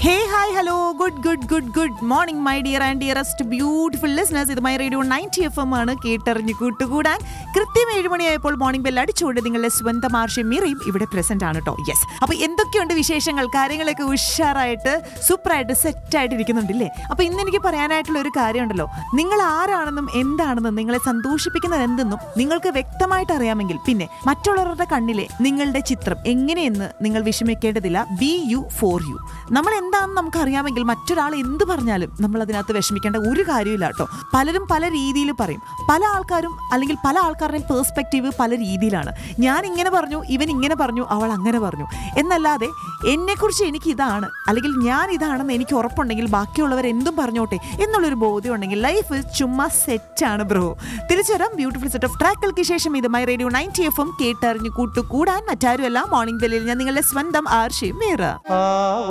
hey hi hello good good good good morning my dear and dearest beautiful listeners ഇത് my radio ninety F M ആണ് കേട്ടറിഞ്ഞ് കൂട്ടുകൂടാൻ കൃത്യം ഏഴ് മണിയായപ്പോൾ മോർണിംഗ് ബെൽ അടിച്ചുകൊണ്ട് നിങ്ങളുടെ സ്വന്തം ആർഷ്യം മീറയും ഇവിടെ പ്രസന്റ് ആണ് കേട്ടോ യെസ് അപ്പൊ എന്തൊക്കെയുണ്ട് വിശേഷങ്ങൾ കാര്യങ്ങളൊക്കെ ഉഷാറായിട്ട് സൂപ്പറായിട്ട് സെറ്റായിട്ട് ഇരിക്കുന്നുണ്ടല്ലേ അപ്പൊ ഇന്ന് എനിക്ക് പറയാനായിട്ടുള്ള ഒരു കാര്യമുണ്ടല്ലോ നിങ്ങൾ ആരാണെന്നും എന്താണെന്നും നിങ്ങളെ സന്തോഷിപ്പിക്കുന്നത് എന്തെന്നും നിങ്ങൾക്ക് വ്യക്തമായിട്ട് അറിയാമെങ്കിൽ പിന്നെ മറ്റുള്ളവരുടെ കണ്ണിലെ നിങ്ങളുടെ ചിത്രം എങ്ങനെയെന്ന് നിങ്ങൾ വിഷമിക്കേണ്ടതില്ല ബി യു ഫോർ യു നമ്മൾ എന്താണെന്ന് നമുക്ക് അറിയാമെങ്കിൽ മറ്റൊരാൾ എന്ത് പറഞ്ഞാലും നമ്മൾ അതിനകത്ത് വിഷമിക്കേണ്ട ഒരു കാര്യമില്ല കേട്ടോ പലരും പല രീതിയിൽ പറയും പല ആൾക്കാരും അല്ലെങ്കിൽ പല ആൾക്കാരുടെയും പേഴ്സ്പെക്റ്റീവ് പല രീതിയിലാണ് ഞാൻ ഇങ്ങനെ പറഞ്ഞു ഇവൻ ഇങ്ങനെ പറഞ്ഞു അവൾ അങ്ങനെ പറഞ്ഞു എന്നല്ലാതെ എന്നെക്കുറിച്ച് എനിക്ക് ഇതാണ് അല്ലെങ്കിൽ ഞാൻ ഇതാണെന്ന് എനിക്ക് ഉറപ്പുണ്ടെങ്കിൽ ബാക്കിയുള്ളവർ എന്തും പറഞ്ഞോട്ടെ എന്നുള്ളൊരു ബോധ്യം ഉണ്ടെങ്കിൽ ലൈഫ് ചുമ്മാ സെറ്റാണ് ബ്രോ തിരിച്ചു വരാം ബ്യൂട്ടിഫുൾ സെറ്റ് ഓഫ് ട്രാക്കുകൾക്ക് ശേഷം ഇത് മൈ റേഡിയോ നയൻറ്റി എഫും കേട്ടറിഞ്ഞു കൂട്ടുകൂടാൻ മറ്റാരുമല്ല മോർണിംഗ് ബെല്ലിൽ ഞാൻ നിങ്ങളുടെ സ്വന്തം ആർഷയും വേറെ ആ